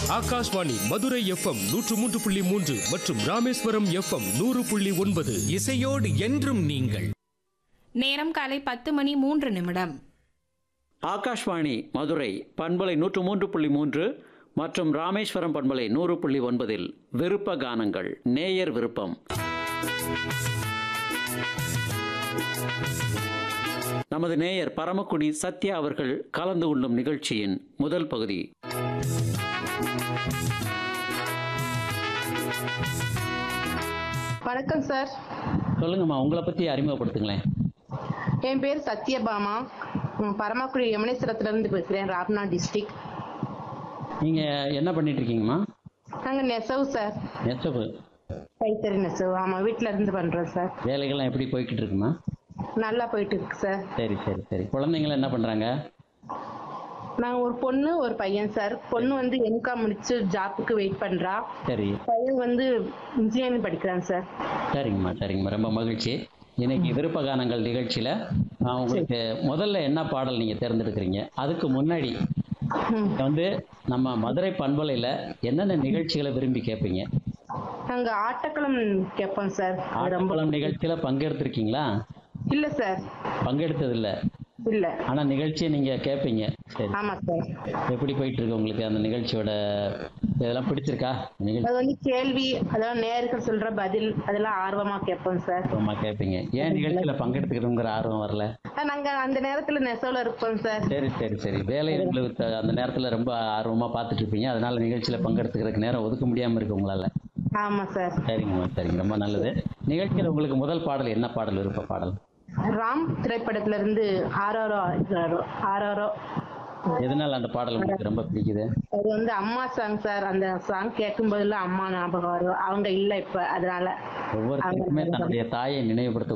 Akashvani Madurai FM நூற்று மூன்று புள்ளி மூன்று மற்றும் ராமேஸ்வரம் எஃப்எம் நூறு புள்ளி ஒன்பது இசையோடு என்றும் நீங்கள் நேரம் காலை பத்து மணி மூன்று நிமிடம் ஆகாஷ்வாணி மதுரை பண்பலை நூற்று மூன்று புள்ளி மூன்று மற்றும் ராமேஸ்வரம் பண்பலை நூறு புள்ளி ஒன்பதில் விருப்ப கானங்கள் நேயர் விருப்பம் நமது நேயர் பரமக்குடி சத்யா அவர்கள் கலந்து கொள்ளும் நிகழ்ச்சியின் முதல் பகுதி வணக்கம் சார் சொல்லுங்கம்மா உங்களை பற்றி அறிமுகப்படுத்துங்களேன் என் பேர் சத்யபாமா ம், பரமக்குடி யமுனேஸ்வரத்துலேருந்து பேசுகிறேன் ராப்னா டிஸ்ட்ரிக்ட் நீங்கள் என்ன பண்ணிட்டு இருக்கீங்கம்மா நாங்கள் நெசவு சார் நெசவு கைத்தறி நெசவு ஆமாம் வீட்டில் இருந்து பண்ணுறோம் சார் வேலைகள்லாம் எப்படி போய்கிட்டு இருக்குமா நல்லா போயிட்டு இருக்கு சார் சரி சரி சரி குழந்தைங்களாம் என்ன பண்ணுறாங்க நாங்கள் ஒரு பொண்ணு ஒரு பையன் சார் பொண்ணு வந்து எம்காம் முடிச்சு ஜாப்புக்கு வெயிட் பண்ணுறா சரி பையன் வந்து இன்ஜினியரிங் படிக்கிறான் சார் சரிங்கம்மா சரிங்கம்மா ரொம்ப மகிழ்ச்சி இன்னைக்கு விருப்ப கானங்கள் நிகழ்ச்சியில் நான் உங்களுக்கு முதல்ல என்ன பாடல் நீங்கள் தேர்ந்தெடுக்கிறீங்க அதுக்கு முன்னாடி ம். வந்து நம்ம மதுரை பண்பலையில் என்னென்ன நிகழ்ச்சிகளை விரும்பி கேட்பீங்க நாங்கள் ஆட்டக்களம் கேட்போம் சார் அது ரொம்ப ஆட்டப்பழம் நிகழ்ச்சியில் பங்கெடுத்திருக்கீங்களா இல்லை சார் பங்கெடுத்ததில்ல இல்லை ஆனால் நிகழ்ச்சியை நீங்கள் கேட்பீங்க சரி ஆமாம் சார் எப்படி போயிட்டு இருக்கு உங்களுக்கு அந்த நிகழ்ச்சியோட இதெல்லாம் பிடிச்சிருக்கா நிகழ்ச்சி அது வந்து கேள்வி அதெல்லாம் நேருக்கு சொல்கிற பதில் அதெல்லாம் ஆர்வமாக கேட்போம் சார் ரொம்ப கேட்பீங்க ஏன் நிகழ்ச்சியில் பங்கெடுத்துக்கணுங்கிற ஆர்வம் வரல நாங்க அந்த நேரத்துல நெசவுல இருப்போம் சார் சரி சரி சரி வேலை உங்களுக்கு த- அந்த நேரத்தில் ரொம்ப ஆர்வமாக பார்த்துட்டு இருப்பீங்க அதனால நிகழ்ச்சியில் பங்கெடுத்துக்கிறதுக்கு நேரம் ஒதுக்க முடியாமல் இருக்கு உங்களால் ஆமா சார் சரிங்கம்மா சரிங்க ரொம்ப நல்லது நிகழ்ச்சியில் உங்களுக்கு முதல் பாடல் என்ன பாடல் விருப்ப பாடல் ராம் திரைப்படத்துல இருந்து ஆரோரோ ஆரோரோ ஆரோரோ எதனால அந்த பாடல் உங்களுக்கு ரொம்ப பிடிக்குது அது வந்து அம்மா சாங் சார் அந்த சாங் கேட்கும் போதெல்லாம் அம்மா ஞாபகம் வரும் அவங்க இல்ல இப்ப அதனால ஒவ்வொருத்தருக்குமே தன்னுடைய தாயை நினைவுபடுத்த